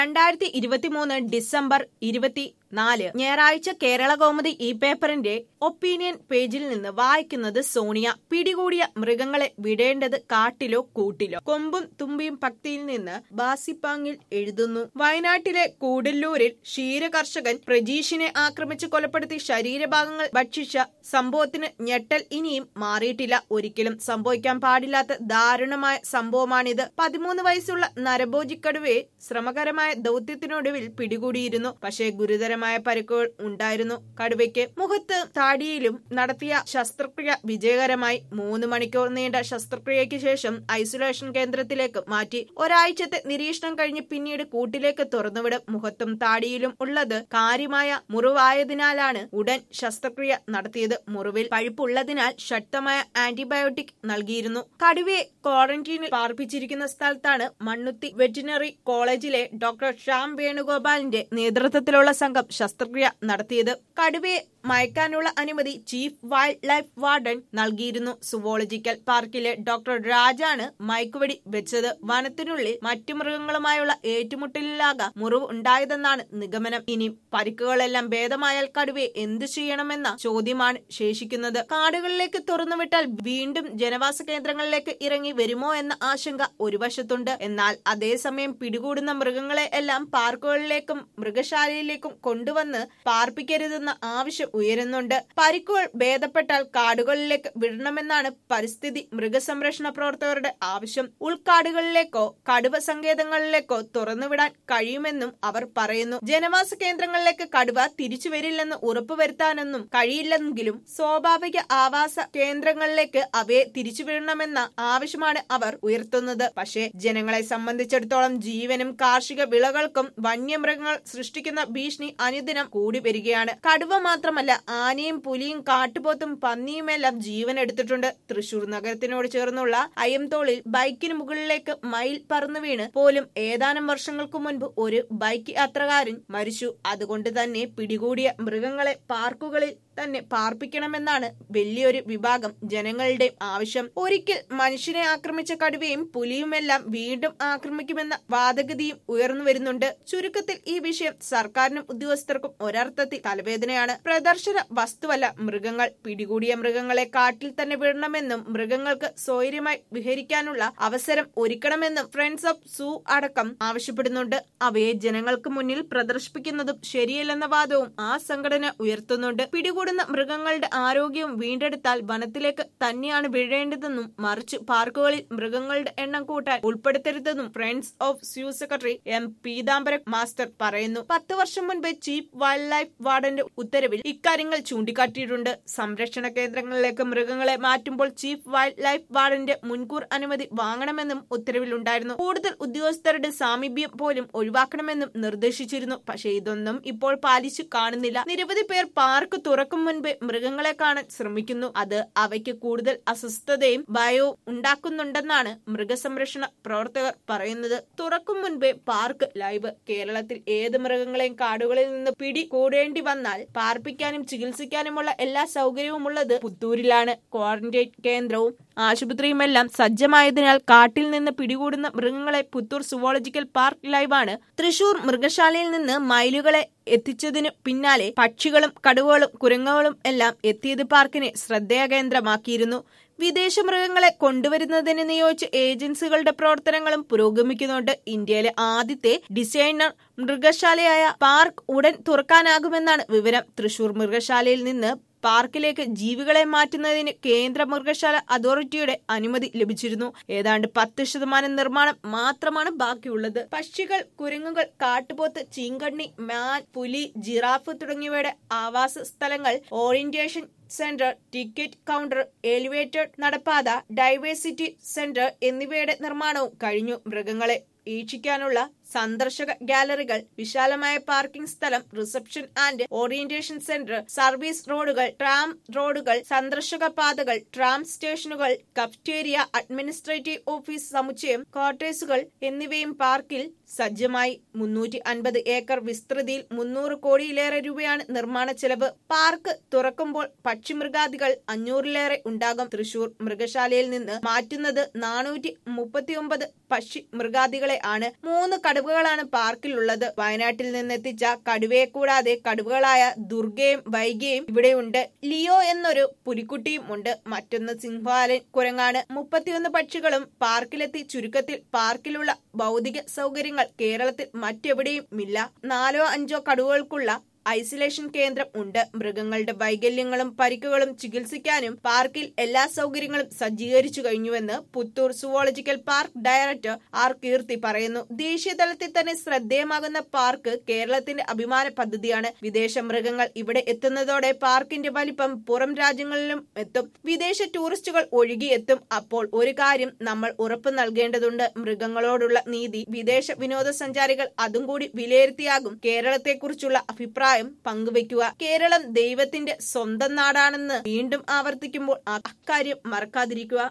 രണ്ടായിരത്തി ഇരുപത്തിമൂന്ന് ഡിസംബർ ഇരുപത്തി നാല് ഞായറാഴ്ച കേരള കൗമുദി ഈ പേപ്പറിന്റെ ഒപ്പീനിയൻ പേജിൽ നിന്ന് വായിക്കുന്നത് സോണിയ പിടികൂടിയ മൃഗങ്ങളെ വിടേണ്ടത് കാട്ടിലോ കൂട്ടിലോ കൊമ്പും തുമ്പിയും ഭക്തിയിൽ നിന്ന് ബാസിപ്പാങ്ങിൽ എഴുതുന്നു വയനാട്ടിലെ കൂടല്ലൂരിൽ ക്ഷീരകർഷകൻ പ്രജീഷിനെ ആക്രമിച്ച് കൊലപ്പെടുത്തി ശരീരഭാഗങ്ങൾ ഭക്ഷിച്ച സംഭവത്തിന് ഞെട്ടൽ ഇനിയും മാറിയിട്ടില്ല ഒരിക്കലും സംഭവിക്കാൻ പാടില്ലാത്ത ദാരുണമായ സംഭവമാണിത് പതിമൂന്ന് വയസ്സുള്ള നരഭോജിക്കടുവയെ ശ്രമകരമായ ദൗത്യത്തിനൊടുവിൽ പിടികൂടിയിരുന്നു പക്ഷേ ഗുരുതരമായ പരിക്കുകൾ ഉണ്ടായിരുന്നു കടുവയ്ക്ക് മുഖത്ത് താടിയിലും നടത്തിയ ശസ്ത്രക്രിയ വിജയകരമായി മൂന്ന് മണിക്കൂർ നീണ്ട ശസ്ത്രക്രിയയ്ക്ക് ശേഷം ഐസൊലേഷൻ കേന്ദ്രത്തിലേക്ക് മാറ്റി ഒരാഴ്ചത്തെ നിരീക്ഷണം കഴിഞ്ഞ് പിന്നീട് കൂട്ടിലേക്ക് തുറന്നുവിടും മുഖത്തും താടിയിലും ഉള്ളത് കാര്യമായ മുറിവായതിനാലാണ് ഉടൻ ശസ്ത്രക്രിയ നടത്തിയത് മുറിവിൽ പഴുപ്പുള്ളതിനാൽ ശക്തമായ ആന്റിബയോട്ടിക് നൽകിയിരുന്നു കടുവയെ ക്വാറന്റീനിൽ പാർപ്പിച്ചിരിക്കുന്ന സ്ഥലത്താണ് മണ്ണുത്തി വെറ്റിനറി കോളേജിലെ ഡോക്ടർ ശ്യാം വേണുഗോപാലിന്റെ നേതൃത്വത്തിലുള്ള സംഘം ശസ്ത്രക്രിയ നടത്തിയത് കടുവയെ മയക്കാനുള്ള അനുമതി ചീഫ് വൈൽഡ് ലൈഫ് വാർഡൻ നൽകിയിരുന്നു സുവോളജിക്കൽ പാർക്കിലെ ഡോക്ടർ രാജാണ് മയക്കുവെടി വെച്ചത് വനത്തിനുള്ളിൽ മറ്റു മൃഗങ്ങളുമായുള്ള ഏറ്റുമുട്ടലിലാകാം മുറിവ് ഉണ്ടായതെന്നാണ് നിഗമനം ഇനി പരിക്കുകളെല്ലാം ഭേദമായാൽ കടുവയെ എന്തു ചെയ്യണമെന്ന ചോദ്യമാണ് ശേഷിക്കുന്നത് കാടുകളിലേക്ക് തുറന്നുവിട്ടാൽ വീണ്ടും ജനവാസ കേന്ദ്രങ്ങളിലേക്ക് ഇറങ്ങി വരുമോ എന്ന ആശങ്ക ഒരു വശത്തുണ്ട് എന്നാൽ അതേസമയം പിടികൂടുന്ന മൃഗങ്ങളെ എല്ലാം പാർക്കുകളിലേക്കും മൃഗശാലയിലേക്കും കൊണ്ടുവന്ന് പാർപ്പിക്കരുതെന്ന ആവശ്യം ഉയരുന്നുണ്ട് പരിക്കുകൾ ഭേദപ്പെട്ടാൽ കാടുകളിലേക്ക് വിടണമെന്നാണ് പരിസ്ഥിതി മൃഗസംരക്ഷണ പ്രവർത്തകരുടെ ആവശ്യം ഉൾക്കാടുകളിലേക്കോ കടുവ സങ്കേതങ്ങളിലേക്കോ തുറന്നുവിടാൻ കഴിയുമെന്നും അവർ പറയുന്നു ജനവാസ കേന്ദ്രങ്ങളിലേക്ക് കടുവ തിരിച്ചു വരില്ലെന്ന് ഉറപ്പുവരുത്താനൊന്നും കഴിയില്ലെങ്കിലും സ്വാഭാവിക ആവാസ കേന്ദ്രങ്ങളിലേക്ക് അവയെ തിരിച്ചുവിടണമെന്ന ആവശ്യമാണ് അവർ ഉയർത്തുന്നത് പക്ഷേ ജനങ്ങളെ സംബന്ധിച്ചിടത്തോളം ജീവനും കാർഷിക വിളകൾക്കും വന്യമൃഗങ്ങൾ സൃഷ്ടിക്കുന്ന ഭീഷണി അനുദിനം കൂടി വരികയാണ് കടുവ മാത്രമല്ല ആനയും പുലിയും കാട്ടുപോത്തും പന്നിയുമെല്ലാം ജീവൻ എടുത്തിട്ടുണ്ട് തൃശൂർ നഗരത്തിനോട് ചേർന്നുള്ള അയ്യംതോളിൽ ബൈക്കിന് മുകളിലേക്ക് മയിൽ പറന്നു വീണ് പോലും ഏതാനും വർഷങ്ങൾക്ക് മുൻപ് ഒരു ബൈക്ക് യാത്രക്കാരൻ മരിച്ചു അതുകൊണ്ട് തന്നെ പിടികൂടിയ മൃഗങ്ങളെ പാർക്കുകളിൽ തന്നെ പാർപ്പിക്കണമെന്നാണ് വലിയൊരു വിഭാഗം ജനങ്ങളുടെ ആവശ്യം ഒരിക്കൽ മനുഷ്യനെ ആക്രമിച്ച കടുവയും പുലിയുമെല്ലാം വീണ്ടും ആക്രമിക്കുമെന്ന വാദഗതിയും ഉയർന്നു വരുന്നുണ്ട് ചുരുക്കത്തിൽ ഈ വിഷയം സർക്കാരിനും ഉദ്യോഗസ്ഥർക്കും ഒരർത്ഥത്തിൽ തലവേദനയാണ് പ്രദർശന വസ്തുവല്ല മൃഗങ്ങൾ പിടികൂടിയ മൃഗങ്ങളെ കാട്ടിൽ തന്നെ വിടണമെന്നും മൃഗങ്ങൾക്ക് സ്വൈര്യമായി വിഹരിക്കാനുള്ള അവസരം ഒരുക്കണമെന്നും ഫ്രണ്ട്സ് ഓഫ് സൂ അടക്കം ആവശ്യപ്പെടുന്നുണ്ട് അവയെ ജനങ്ങൾക്ക് മുന്നിൽ പ്രദർശിപ്പിക്കുന്നതും ശരിയല്ലെന്ന വാദവും ആ സംഘടന ഉയർത്തുന്നുണ്ട് പിടികൂടുന്ന മൃഗങ്ങളുടെ ആരോഗ്യവും വീണ്ടെടുത്താൽ വനത്തിലേക്ക് തന്നെയാണ് വീഴേണ്ടതെന്നും മറിച്ച് പാർക്കുകളിൽ മൃഗങ്ങളുടെ എണ്ണം കൂട്ടാൻ ഉൾപ്പെടുത്തരുതെന്നും friends of zoo secretary M Peethambaram master പറയുന്നു പത്ത് വർഷം മുൻപ് ചീഫ് വൈൽഡ് ലൈഫ് വാർഡന്റെ ഉത്തരവിൽ ഇക്കാര്യങ്ങൾ ചൂണ്ടിക്കാട്ടിയിട്ടുണ്ട് സംരക്ഷണ കേന്ദ്രങ്ങളിലേക്ക് മൃഗങ്ങളെ മാറ്റുമ്പോൾ ചീഫ് വൈൽഡ് ലൈഫ് വാർഡന്റെ മുൻകൂർ അനുമതി വാങ്ങണമെന്നും ഉത്തരവിലുണ്ടായിരുന്നു കൂടുതൽ ഉദ്യോഗസ്ഥരുടെ സാമീപ്യം പോലും ഒഴിവാക്കണമെന്നും നിർദ്ദേശിച്ചിരുന്നു പക്ഷേ ഇതൊന്നും ഇപ്പോൾ പാലിച്ചു കാണുന്നില്ല നിരവധി പേർ പാർക്ക് തുറക്കും മുൻപേ മൃഗങ്ങളെ കാണാൻ ശ്രമിക്കുന്നു അത് അവയ്ക്ക് കൂടുതൽ അസ്വസ്ഥതയും ഭയവും ഉണ്ടാക്കുന്നുണ്ടെന്നാണ് മൃഗസംരക്ഷണ പ്രവർത്തകർ പറയുന്നത് തുറക്കും മുൻപേ പാർക്ക് ലൈവ് കേരളത്തിൽ ഏത് മൃഗങ്ങളെയും കാടുകളിൽ നിന്ന് പിടി കൂടേണ്ടി വന്നാൽ പാർപ്പിക്കാനും ചികിത്സിക്കാനുമുള്ള എല്ലാ സൗകര്യവും ഉള്ളത് പുത്തൂരിലാണ് ക്വാറന്റൈൻ കേന്ദ്രവും ആശുപത്രിയുമെല്ലാം സജ്ജമായതിനാൽ കാട്ടിൽ നിന്ന് പിടികൂടുന്ന മൃഗങ്ങളെ പുത്തൂർ സുവോളജിക്കൽ പാർക്ക് ലൈവാണ് തൃശൂർ മൃഗശാലയിൽ നിന്ന് മയിലുകളെ എത്തിച്ചതിനു പിന്നാലെ പക്ഷികളും കടുവകളും കുരങ്ങുകളും എല്ലാം എത്തിയത് പാർക്കിനെ ശ്രദ്ധേയകേന്ദ്രമാക്കിയിരുന്നു വിദേശ മൃഗങ്ങളെ കൊണ്ടുവരുന്നതിന് നിയോഗിച്ച ഏജൻസികളുടെ പ്രവർത്തനങ്ങളും പുരോഗമിക്കുന്നുണ്ട് ഇന്ത്യയിലെ ആദ്യത്തെ ഡിസൈനർ മൃഗശാലയായ പാർക്ക് ഉടൻ തുറക്കാനാകുമെന്നാണ് വിവരം തൃശൂർ മൃഗശാലയിൽ നിന്ന് പാർക്കിലേക്ക് ജീവികളെ മാറ്റുന്നതിന് കേന്ദ്ര മൃഗശാല അതോറിറ്റിയുടെ അനുമതി ലഭിച്ചിരുന്നു ഏതാണ്ട് പത്ത് ശതമാനം നിർമ്മാണം മാത്രമാണ് ബാക്കിയുള്ളത് പക്ഷികൾ കുരങ്ങുകൾ കാട്ടുപോത്ത് ചീങ്കണ്ണി മാൻ പുലി ജിറാഫ് തുടങ്ങിയവയുടെ ആവാസ സ്ഥലങ്ങൾ orientation centre ticket counter elevated നടപ്പാത ഡൈവേഴ്സിറ്റി സെന്റർ എന്നിവയുടെ നിർമ്മാണവും കഴിഞ്ഞു മൃഗങ്ങളെ വീക്ഷിക്കാനുള്ള സന്ദർശക ഗാലറികൾ വിശാലമായ പാർക്കിംഗ് സ്ഥലം reception and orientation centre service റോഡുകൾ ട്രാം റോഡുകൾ സന്ദർശക പാതകൾ ട്രാം സ്റ്റേഷനുകൾ കഫ്റ്റേരിയ അഡ്മിനിസ്ട്രേറ്റീവ് ഓഫീസ് സമുച്ചയം ക്വാർട്ടേഴ്സുകൾ എന്നിവയും പാർക്കിൽ സജ്ജമായി മുന്നൂറ്റി അൻപത് ഏക്കർ വിസ്തൃതിയിൽ മുന്നൂറ് കോടിയിലേറെ രൂപയാണ് നിർമ്മാണ ചെലവ് പാർക്ക് തുറക്കുമ്പോൾ പക്ഷിമൃഗാദികൾ അഞ്ഞൂറിലേറെ ഉണ്ടാകും തൃശൂർ മൃഗശാലയിൽ നിന്ന് മാറ്റുന്നത് നാനൂറ്റി മുപ്പത്തിയൊമ്പത് പക്ഷി മൃഗാദികളെ ആണ് മൂന്ന് കടുവ കടുവകളാണ് പാർക്കിലുള്ളത് വയനാട്ടിൽ നിന്നെത്തിച്ച കടുവയെ കൂടാതെ കടുവകളായ ദുർഗയും വൈകിയും ഇവിടെയുണ്ട് ലിയോ എന്നൊരു പുലിക്കുട്ടിയും ഉണ്ട് മറ്റൊന്ന് സിംഹാലൻ കുരങ്ങാണ് മുപ്പത്തിയൊന്ന് പക്ഷികളും പാർക്കിലെത്തി ചുരുക്കത്തിൽ പാർക്കിലുള്ള ഭൗതിക സൗകര്യങ്ങൾ കേരളത്തിൽ മറ്റെവിടെയും ഇല്ല നാലോ അഞ്ചോ കടുവകൾക്കുള്ള ഐസൊലേഷൻ കേന്ദ്രം ഉണ്ട് മൃഗങ്ങളുടെ വൈകല്യങ്ങളും പരിക്കുകളും ചികിത്സിക്കാനും പാർക്കിൽ എല്ലാ സൗകര്യങ്ങളും സജ്ജീകരിച്ചു കഴിഞ്ഞുവെന്ന് Puthur zoological park director R Keerthi പറയുന്നു ദേശീയ തലത്തിൽ തന്നെ ശ്രദ്ധേയമാകുന്ന പാർക്ക് കേരളത്തിന്റെ അഭിമാന പദ്ധതിയാണ് വിദേശ മൃഗങ്ങൾ ഇവിടെ എത്തുന്നതോടെ പാർക്കിന്റെ വലിപ്പം പുറം രാജ്യങ്ങളിലും എത്തും വിദേശ ടൂറിസ്റ്റുകൾ ഒഴുകിയെത്തും അപ്പോൾ ഒരു കാര്യം നമ്മൾ ഉറപ്പു നൽകേണ്ടതുണ്ട് മൃഗങ്ങളോടുള്ള നീതി വിദേശ വിനോദസഞ്ചാരികൾ അതും കൂടി വിലയിരുത്തിയാകും കേരളത്തെക്കുറിച്ചുള്ള അഭിപ്രായം അഭിപ്രായം പങ്കുവയ്ക്കുക കേരളം ദൈവത്തിന്റെ സ്വന്തം നാടാണെന്ന് വീണ്ടും ആവർത്തിക്കുമ്പോൾ അക്കാര്യം മറക്കാതിരിക്കുക